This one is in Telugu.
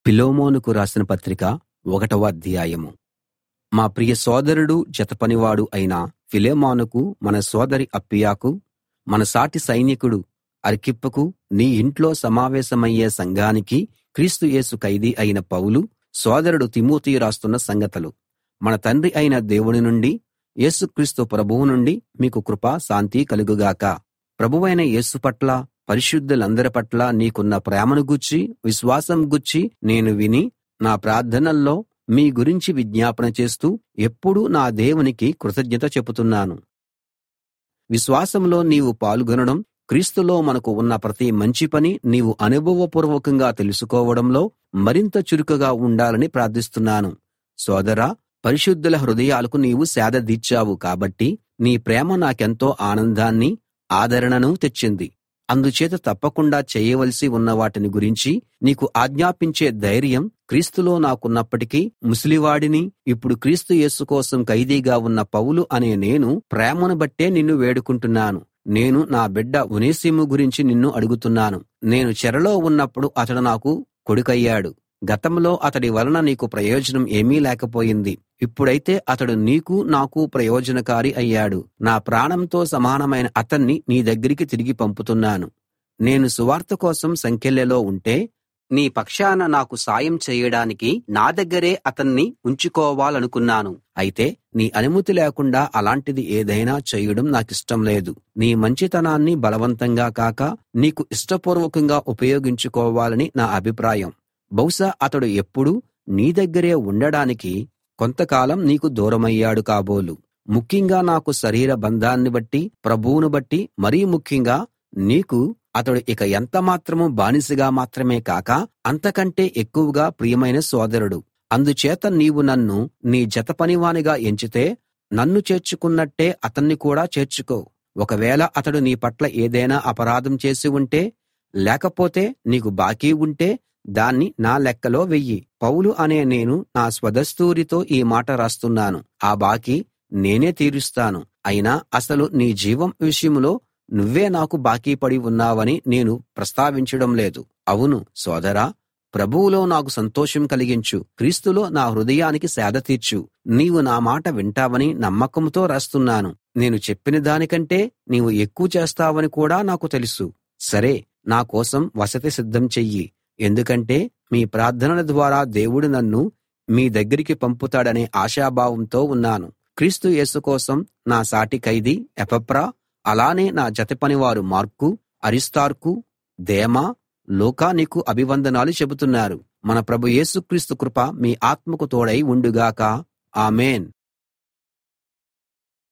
ఫిలోమోనుకు రాసిన పత్రిక ఒకటవ అధ్యాయము మా ప్రియ సోదరుడు జతపనివాడు అయిన ఫిలెమోనుకు మన సోదరి అప్పియాకు మన సాటి సైనికుడు అర్కిప్పుకు నీ ఇంట్లో సమావేశమయ్యే సంఘానికి క్రీస్తు యేసు ఖైదీ అయిన పౌలు సోదరుడు తిమోతియు రాస్తున్న సంగతులు మన తండ్రి అయిన దేవుని నుండి యేసుక్రీస్తు ప్రభువు నుండి మీకు కృప శాంతి కలుగుగాక ప్రభువైన యేసు పట్ల పరిశుద్ధులందరి పట్ల నీకున్న ప్రేమను గూర్చి విశ్వాసం గూర్చి నేను విని నా ప్రార్థనల్లో మీ గురించి విజ్ఞాపన చేస్తూ ఎప్పుడూ నా దేవునికి కృతజ్ఞత చెబుతున్నాను విశ్వాసంలో నీవు పాల్గొనడం క్రీస్తులో మనకు ఉన్న ప్రతి మంచి పని నీవు అనుభవపూర్వకంగా తెలుసుకోవడంలో మరింత చురుకుగా ఉండాలని ప్రార్థిస్తున్నాను సోదరా పరిశుద్ధుల హృదయాలకు నీవు సేద దీర్చావు కాబట్టి నీ ప్రేమ నాకెంతో ఆనందాన్ని ఆదరణను తెచ్చింది అందుచేత తప్పకుండా చేయవలసి ఉన్న వాటిని గురించి నీకు ఆజ్ఞాపించే ధైర్యం క్రీస్తులో నాకున్నప్పటికీ ముసలివాడిని ఇప్పుడు క్రీస్తు యేసు కోసం ఖైదీగా ఉన్న పౌలు అనే నేను ప్రేమను బట్టే నిన్ను వేడుకుంటున్నాను నేను నా బిడ్డ ఒనేసిము గురించి నిన్ను అడుగుతున్నాను నేను చెరలో ఉన్నప్పుడు అతడు నాకు కొడుకయ్యాడు గతంలో అతడి వలన నీకు ప్రయోజనం ఏమీ లేకపోయింది ఇప్పుడైతే అతడు నీకు నాకు ప్రయోజనకారి అయ్యాడు నా ప్రాణంతో సమానమైన అతన్ని నీ దగ్గరికి తిరిగి పంపుతున్నాను నేను సువార్త కోసం సంకెళ్ళెలో ఉంటే నీ పక్షాన నాకు సాయం చేయడానికి నా దగ్గరే అతన్ని ఉంచుకోవాలనుకున్నాను అయితే నీ అనుమతి లేకుండా అలాంటిది ఏదైనా చేయడం నాకిష్టం లేదు నీ మంచితనాన్ని బలవంతంగా కాక నీకు ఇష్టపూర్వకంగా ఉపయోగించుకోవాలని నా అభిప్రాయం బహుశా అతడు ఎప్పుడూ నీ దగ్గరే ఉండడానికి కొంతకాలం నీకు దూరమయ్యాడు కాబోలు ముఖ్యంగా నాకు శరీర బంధాన్ని బట్టి ప్రభువును బట్టి మరీ ముఖ్యంగా నీకు అతడు ఇక ఎంత మాత్రమూ బానిసగా మాత్రమే కాక అంతకంటే ఎక్కువగా ప్రియమైన సోదరుడు అందుచేత నీవు నన్ను నీ జత పనివానిగా ఎంచితే నన్ను చేర్చుకున్నట్టే అతన్ని కూడా చేర్చుకో ఒకవేళ అతడు నీ పట్ల ఏదైనా అపరాధం చేసి ఉంటే లేకపోతే నీకు బాకీ ఉంటే దాన్ని నా లెక్కలో వెయ్యి పౌలు అనే నేను నా స్వదస్తూరితో ఈ మాట రాస్తున్నాను ఆ బాకీ నేనే తీరుస్తాను అయినా అసలు నీ జీవం విషయంలో నువ్వే నాకు బాకీ పడి ఉన్నావని నేను ప్రస్తావించడం లేదు అవును సోదరా ప్రభువులో నాకు సంతోషం కలిగించు క్రీస్తులో నా హృదయానికి సేద తీర్చు నీవు నా మాట వింటావని నమ్మకంతో రాస్తున్నాను నేను చెప్పిన దానికంటే నీవు ఎక్కువ చేస్తావని కూడా నాకు తెలుసు సరే నా కోసం వసతి సిద్ధం చెయ్యి ఎందుకంటే మీ ప్రార్థనల ద్వారా దేవుడు నన్ను మీ దగ్గరికి పంపుతాడనే ఆశాభావంతో ఉన్నాను క్రీస్తు యేసు కోసం నా సాటి ఖైదీ ఎపప్రా అలానే నా జతపనివారు మార్కు అరిస్తార్కు దేమా లూకా నీకు అభివందనాలు చెబుతున్నారు మన ప్రభు యేసుక్రీస్తు కృప మీ ఆత్మకు తోడై ఉండుగాక ఆమేన్